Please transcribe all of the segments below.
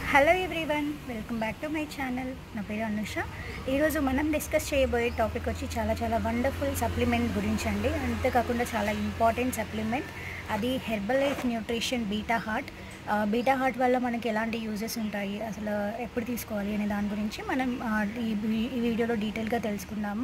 hello everyone welcome back to my channel నా పేరు అనుష ఈరోజు మనం డిస్కస్ చేయబోయే టాపిక్ వచ్చి చాలా చాలా వండర్ఫుల్ సప్లిమెంట్ గురించి అండి అంతేకాకుండా చాలా ఇంపార్టెంట్ సప్లిమెంట్ అది Herbalife nutrition beta heart beta heart వల్ల మనకి ఎలాంటి యూజెస్ ఉంటాయి అసలు ఎప్పుడు తీసుకోవాలి అనే దాని గురించి మనం ఆ, ఈ వీ- ఈ వీడియోలో డీటెయిల్గా తెలుసుకుందాము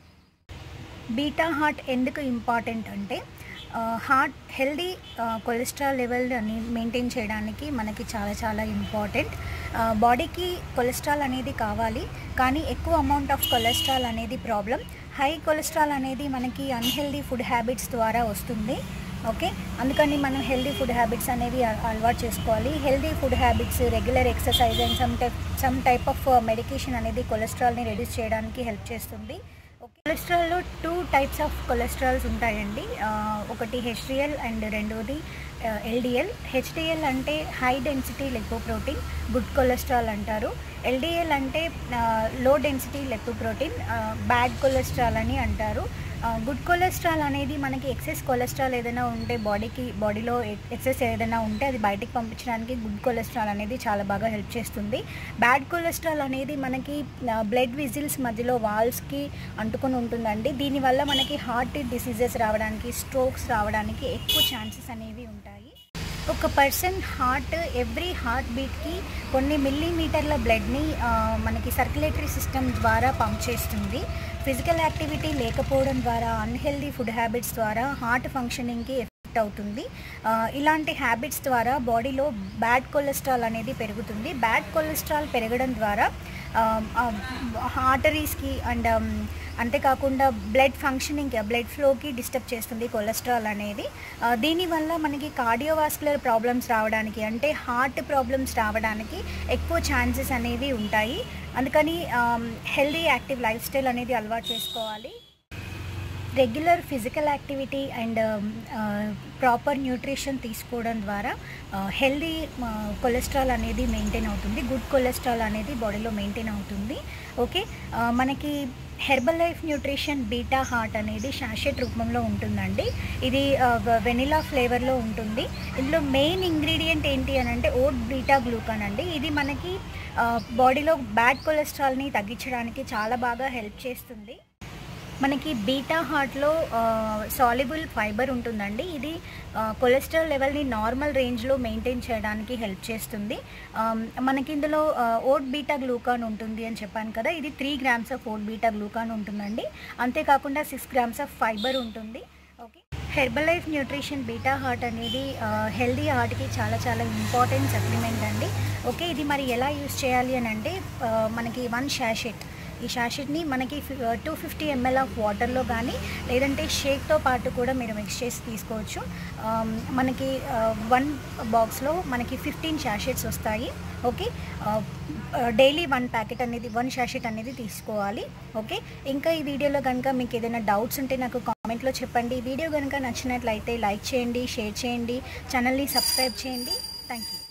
బీటా హార్ట్ ఎందుకు ఇంపార్టెంట్ అంటే హార్ట్ హెల్దీ కొలెస్ట్రాల్ లెవెల్ని మెయింటైన్ చేయడానికి మనకి చాలా చాలా ఇంపార్టెంట్ బాడీకి కొలెస్ట్రాల్ అనేది కావాలి కానీ ఎక్కువ అమౌంట్ ఆఫ్ కొలెస్ట్రాల్ అనేది ప్రాబ్లం హై కొలెస్ట్రాల్ అనేది మనకి అన్హెల్దీ ఫుడ్ హ్యాబిట్స్ ద్వారా వస్తుంది ఓకే అందుకని మనం హెల్దీ ఫుడ్ హ్యాబిట్స్ అనేవి అ- అలవాటు చేసుకోవాలి healthy food habits regular exercise and some type some type of medication అనేది కొలెస్ట్రాల్ని రెడ్యూస్ చేయడానికి హెల్ప్ చేస్తుంది ఓకే కొలెస్ట్రాల్లో టూ టైప్స్ ఆఫ్ కొలెస్ట్రాల్స్ ఉంటాయండి ఆ, ఒకటి హెచ్డిఎల్ అండ్ రెండోది ఎల్డిఎల్ హెచ్డిఎల్ అంటే high density lipoprotein good cholesterol అంటారు ఎల్డిఎల్ అంటే లో డెన్సిటీ లెపోప్రోటీన్ బ్యాడ్ కొలెస్ట్రాల్ అని అంటారు గుడ్ కొలెస్ట్రాల్ అనేది మనకి ఎక్సెస్ కొలెస్ట్రాల్ ఏదైనా ఉంటే బాడీకి బాడీలో ఎక్సెస్ ఏదైనా ఉంటే అది బయటికి పంపించడానికి గుడ్ కొలెస్ట్రాల్ అనేది చాలా బాగా హెల్ప్ చేస్తుంది బ్యాడ్ కొలెస్ట్రాల్ అనేది మనకి బ్లడ్ విజిల్స్ మధ్యలో వాల్స్కి అంటుకొని ఉంటుందండి దీనివల్ల మనకి హార్ట్ డిసీజెస్ రావడానికి స్ట్రోక్స్ రావడానికి ఎక్కువ ఛాన్సెస్ అనేవి ఉంటాయి ఒక పర్సన్ హార్ట్ ఎవ్రీ హార్ట్ బీట్కి కొన్ని మిల్లీమీటర్ల బ్లడ్ని ఆ, మనకి సర్క్యులేటరీ సిస్టమ్ ద్వారా పంప్ చేస్తుంది ఫిజికల్ యాక్టివిటీ లేకపోవడం ద్వారా అన్హెల్దీ ఫుడ్ హ్యాబిట్స్ ద్వారా హార్ట్ ఫంక్షనింగ్కి ఎఫెక్ట్ అవుతుంది ఆ, ఇలాంటి హ్యాబిట్స్ ద్వారా బాడీలో బ్యాడ్ కొలెస్ట్రాల్ అనేది పెరుగుతుంది బ్యాడ్ కొలెస్ట్రాల్ పెరగడం ద్వారా ఆర్టరీస్కి అండ్ అంతేకాకుండా బ్లడ్ ఫంక్షనింగ్ బ్లడ్ ఫ్లోకి డిస్టర్బ్ చేస్తుంది కొలెస్ట్రాల్ అనేది ఆ, దీనివల్ల మనకి కార్డియోవాస్కులర్ ప్రాబ్లమ్స్ రావడానికి అంటే హార్ట్ ప్రాబ్లమ్స్ రావడానికి ఎక్కువ ఛాన్సెస్ అనేవి ఉంటాయి అందుకని హెల్దీ యాక్టివ్ లైఫ్ స్టైల్ అనేది అలవాటు చేసుకోవాలి regular physical activity and proper nutrition తీసుకోవడం ద్వారా హెల్దీ కొలెస్ట్రాల్ అనేది మెయింటైన్ అవుతుంది గుడ్ కొలెస్ట్రాల్ అనేది బాడీలో మెయింటైన్ అవుతుంది ఓకే ఆ, మనకి Herbalife nutrition beta Heart అనేది షాషెట్ రూపంలో ఉంటుందండి ఇది వెనిలా ఫ్లేవర్లో ఉంటుంది ఇందులో మెయిన్ ఇంగ్రీడియంట్ ఏంటి అని అంటే ఓట్ బీటా గ్లూకాన్ అండి ఇది మనకి బాడీలో బ్యాడ్ కొలెస్ట్రాల్ని తగ్గించడానికి చాలా బాగా హెల్ప్ చేస్తుంది మనకి బీటా హార్ట్లో సాల్యుబుల్ ఫైబర్ ఉంటుందండి ఇది ఆ, కొలెస్ట్రాల్ లెవెల్ని నార్మల్ రేంజ్లో మెయింటైన్ చేయడానికి హెల్ప్ చేస్తుంది ఆమ్, మనకి ఇందులో ఆ, ఓట్ బీటా గ్లూకాన్ ఉంటుంది అని చెప్పాను కదా ఇది three grams of oat beta glucan ఉంటుందండి అంతేకాకుండా సిక్స్ గ్రామ్స్ ఆఫ్ ఫైబర్ ఉంటుంది okay Herbalife nutrition beta Heart అనేది హెల్దీ హార్ట్కి చాలా చాలా ఇంపార్టెంట్ సప్లిమెంట్ అండి ఓకే ఇది మరి ఎలా యూస్ చేయాలి అని అంటే ఆ, మనకి వన్ షాషెట్ ఈ షాషెట్ని మనకి టూ ఫిఫ్టీ ఎంఎల్ ఆఫ్ వాటర్లో కానీ లేదంటే షేక్తో పాటు కూడా మీరు మిక్స్ చేసి తీసుకోవచ్చు ఆమ్, మనకి వన్ బాక్స్లో మనకి ఫిఫ్టీన్ షాషెట్స్ వస్తాయి ఓకే డైలీ వన్ ప్యాకెట్ అనేది వన్ షాషెట్ అనేది తీసుకోవాలి ఓకే ఇంకా ఈ వీడియోలో కనుక మీకు ఏదైనా డౌట్స్ ఉంటే నాకు కామెంట్లో చెప్పండి ఈ వీడియో కనుక నచ్చినట్లయితే లైక్ చేయండి షేర్ చేయండి ఛానల్ని సబ్స్క్రైబ్ చేయండి థ్యాంక్ యూ